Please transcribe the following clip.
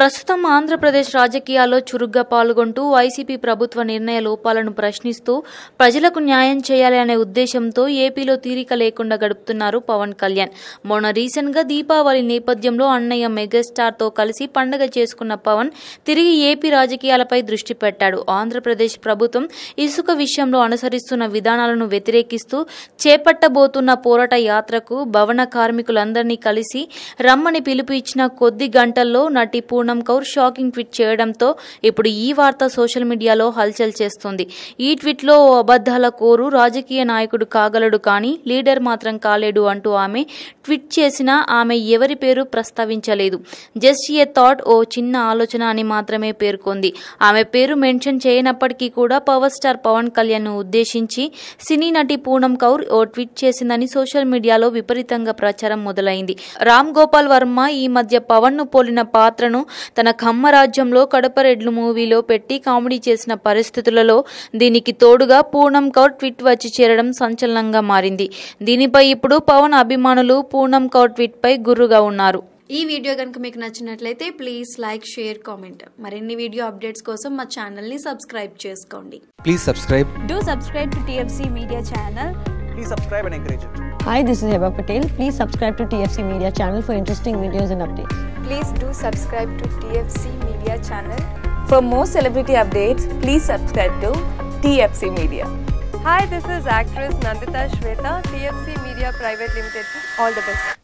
ప్రస్తుతం ఆంధ్రప్రదేశ్ రాజకీయాల్లో చురుగ్గా పాల్గొంటూ వైసీపీ ప్రభుత్వ నిర్ణయ లోపాలను ప్రశ్నిస్తూ ప్రజలకు న్యాయం చేయాలి అనే ఉద్దేశంతో ఏపీలో తీరిక లేకుండా గడుపుతున్నారు పవన్ కళ్యాణ్ మొన్న రీసెంట్ గా దీపావళి నేపథ్యంలో అన్నయ్య మెగాస్టార్ తో కలిసి పండగ చేసుకున్న పవన్ తిరిగి ఏపీ రాజకీయాలపై దృష్టి పెట్టాడు ఆంధ్రప్రదేశ్ ప్రభుత్వం ఇసుక విషయంలో అనుసరిస్తున్న విధానాలను వ్యతిరేకిస్తూ చేపట్టబోతున్న పోరాట యాత్రకు భవన కార్మికులందరినీ కలిసి రమ్మని పిలుపు ఇచ్చిన కొద్ది గంటల్లో నటి పూనం కౌర్ షాకింగ్ ట్వీట్ చేయడంతో ఇప్పుడు ఈ వార్త సోషల్ మీడియాలో హల్చల్ చేస్తుంది ఈ ట్వీట్లో ఓ అబద్ధాల కోరు రాజకీయ నాయకుడు కాగలడు కానీ లీడర్ మాత్రం కాలేడు అంటూ ఆమె ట్వీట్ చేసినా ఆమె ఎవరి పేరు ప్రస్తావించలేదు జస్ట్ ఏ థాట్ ఓ చిన్న ఆలోచన అని మాత్రమే పేర్కొంది ఆమె పేరు మెన్షన్ చేయనప్పటికీ కూడా పవర్ స్టార్ పవన్ కళ్యాణ్ ను ఉద్దేశించి సినీ నటి పూనం కౌర్ ఓ ట్వీట్ చేసిందని సోషల్ మీడియాలో విపరీతంగా ప్రచారం మొదలైంది రామ్ గోపాల్ వర్మ ఈ మధ్య పవన్ ను పోలిన పాత్రను తన కమ్మ రాజ్యంలో కడపరెడ్లు మూవీలో పెట్టి కామెడీ చేసిన పరిస్థితులలో దీనికి తోడుగా పూనం కౌర్ ట్వీట్ వచ్చి చేరడం సంచలనంగా మారింది దీనిపై ఇప్పుడు పవన్ అభిమానులు పూనం కౌర్ ట్వీట్ పై గుర్రుగా ఉన్నారు ఈ వీడియో కనుక మీకు నచ్చినట్లయితే ప్లీజ్ లైక్ షేర్ కామెంట్ మరిన్ని వీడియో అప్డేట్స్ కోసం మా ఛానల్ని సబ్స్క్రైబ్ చేసుకోండి Please subscribe. Do subscribe to TFC Media channel. Please subscribe and encourage it. Hi, this is Heba Patel. Please subscribe to TFC Media channel for interesting videos and updates. Please do subscribe to TFC Media channel. For more celebrity updates, please subscribe to TFC Media. Hi, this is actress Nandita Shweta, TFC Media Private Limited. All the best.